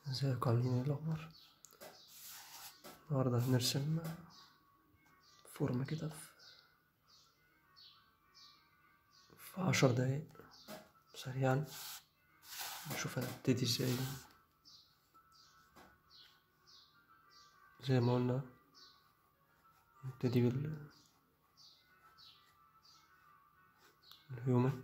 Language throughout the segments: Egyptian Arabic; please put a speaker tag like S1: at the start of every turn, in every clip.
S1: ازيكم عاملين ايه الاخبار النهارده هنرسم فورمة كده في في عشر دقايق سريعا نشوف هنبتدي ازاي زي ما قلنا نبتدي بال الهيومن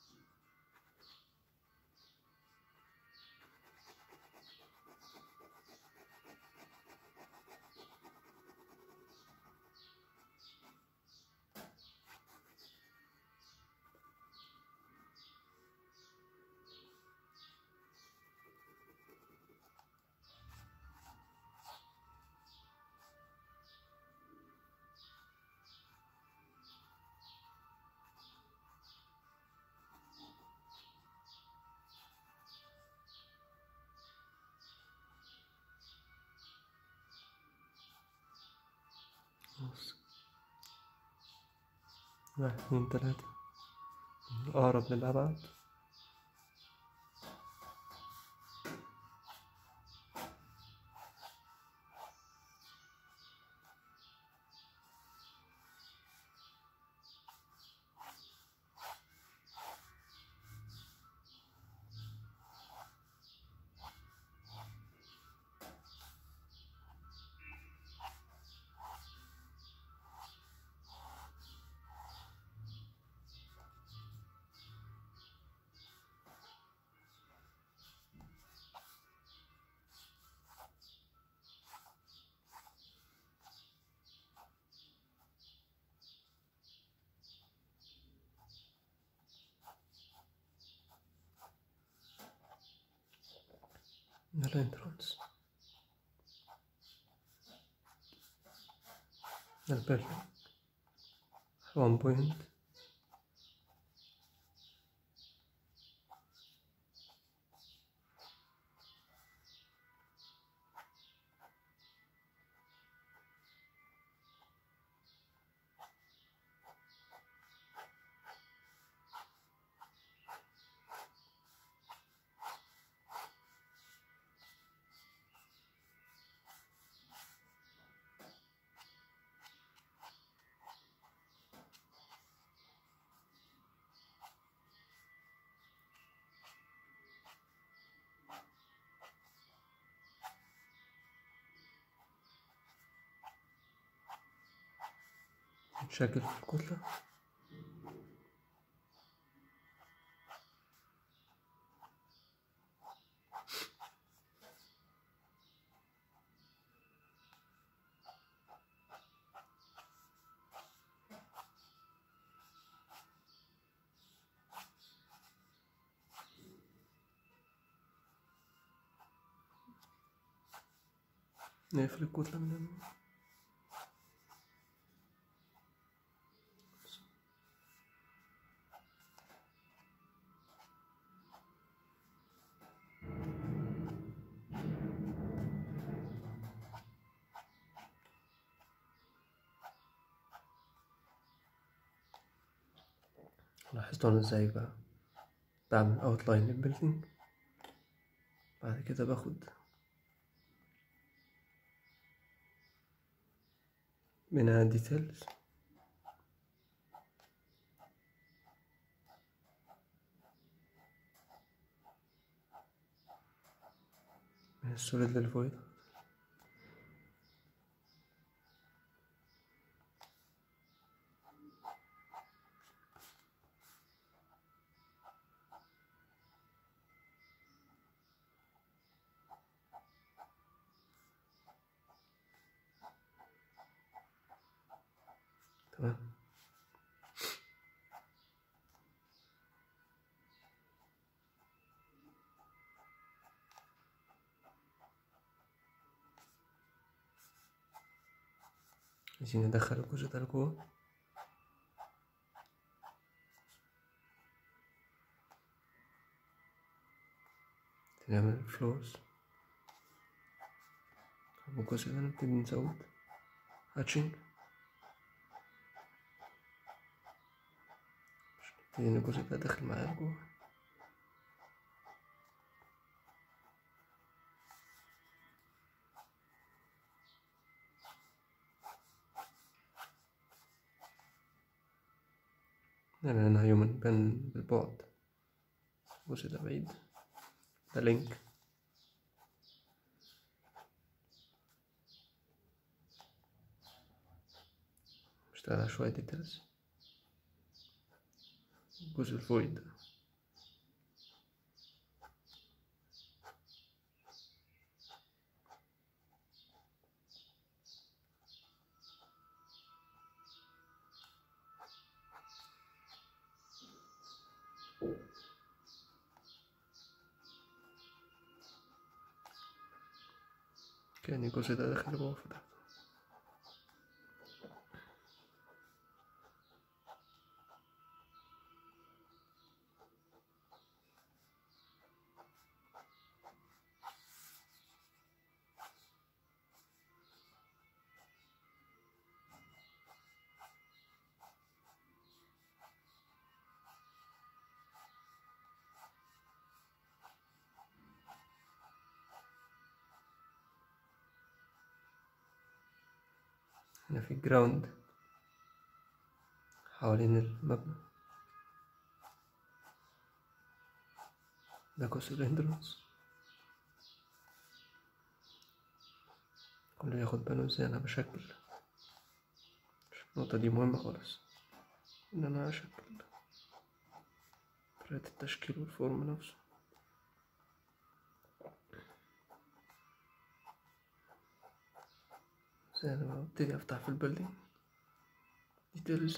S1: بص واحد اتنين تلاتة من الأقرب للأبعد ده الانترانس ده البيرفكت وان بوينت نشكل في الكتلة نقفل الكتلة من هنا لاحظتوا انا ازاي بقى بعمل اوتلاين للبيلدينج بعد كده باخد منها ديتيلز من السوليد للفويد تمام عايزين ندخل الجزء ده لجوه نعمل فلوس الجزء ده نبتدي نزود هاتشنج لأن الجزء ده داخل معايا لجوه يعني هنا هيومن بان بالبعد الجزء ده بعيد ده لينك اشتغل على شوية ديتيلز الجزء الفويد ده كان الجزء ده داخل جوه فتحته هنا في جراوند حوالين المبنى ده جزء الهندرونس كله ياخد باله ازاي انا بشكل النقطة دي مهمة خالص ان انا اشكل طريقة التشكيل والفورم نفسه زي لما ابتدي افتح في البيلدينج ديتيلز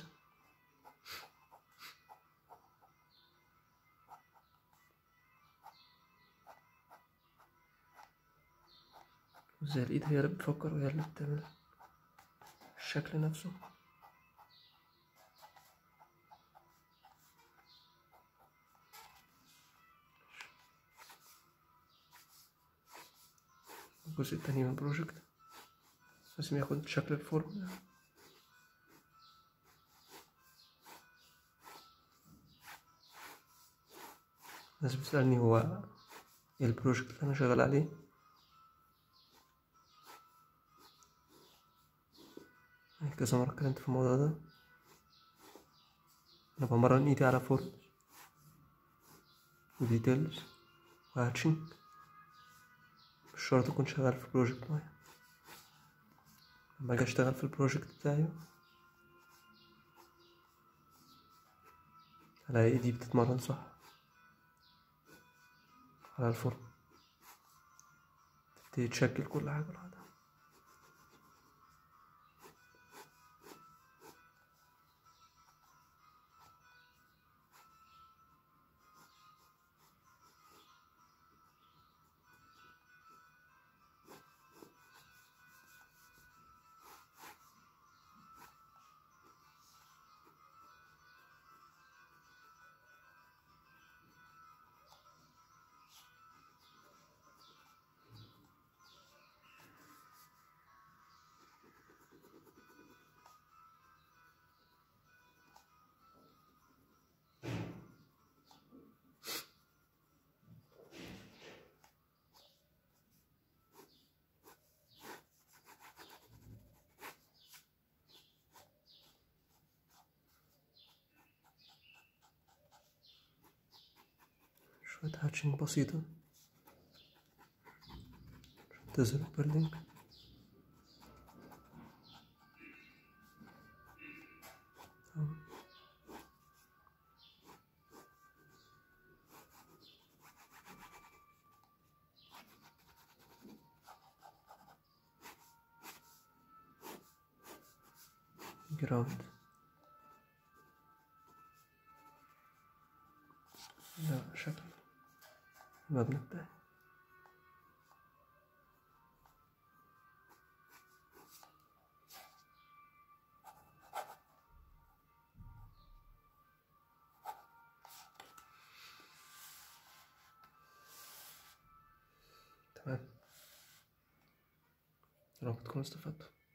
S1: وزي الايد هي اللي بتفكر وهي اللي بتعمل الشكل نفسه الجزء التاني من البروجكت لازم ياخد شكل الفورم ده الناس بتسألني هو ايه البروجكت اللي انا شغال عليه كذا مرة اتكلمت في الموضوع ده انا بمرن ايدي على فورم وديتيلز وهاتشنج مش شرط اكون شغال في بروجكت معين لما اجي اشتغل في البروجكت بتاعي الاقي ايدي بتتمرن صح على الفورم تبتدي تشكل كل حاجة لوحدها شوية هاتشنج بسيطة عشان تظهر البيلدينج جراوند ده شكل المبنى بتاعي تمام يا رب تكونوا استفدتوا